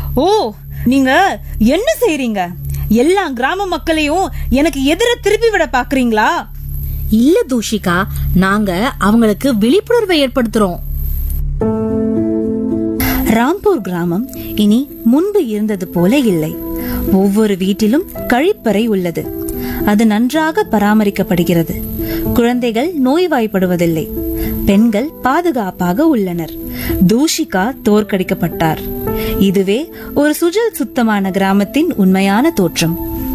ஓ நீங்க என்ன செய்றீங்க எல்லா கிராம மக்களையும் எனக்கு எதிர திருப்பி விட பாக்குறீங்களா இல்ல தூஷிகா நாங்க அவங்களுக்கு விழிப்புணர்வை ஏற்படுத்துறோம் ராம்பூர் கிராமம் இனி முன்பு இருந்தது போல இல்லை ஒவ்வொரு வீட்டிலும் கழிப்பறை உள்ளது அது நன்றாக பராமரிக்கப்படுகிறது குழந்தைகள் நோய்வாய்ப்படுவதில்லை பெண்கள் பாதுகாப்பாக உள்ளனர் தூஷிகா தோற்கடிக்கப்பட்டார் இதுவே ஒரு சுஜல் சுத்தமான கிராமத்தின் உண்மையான தோற்றம்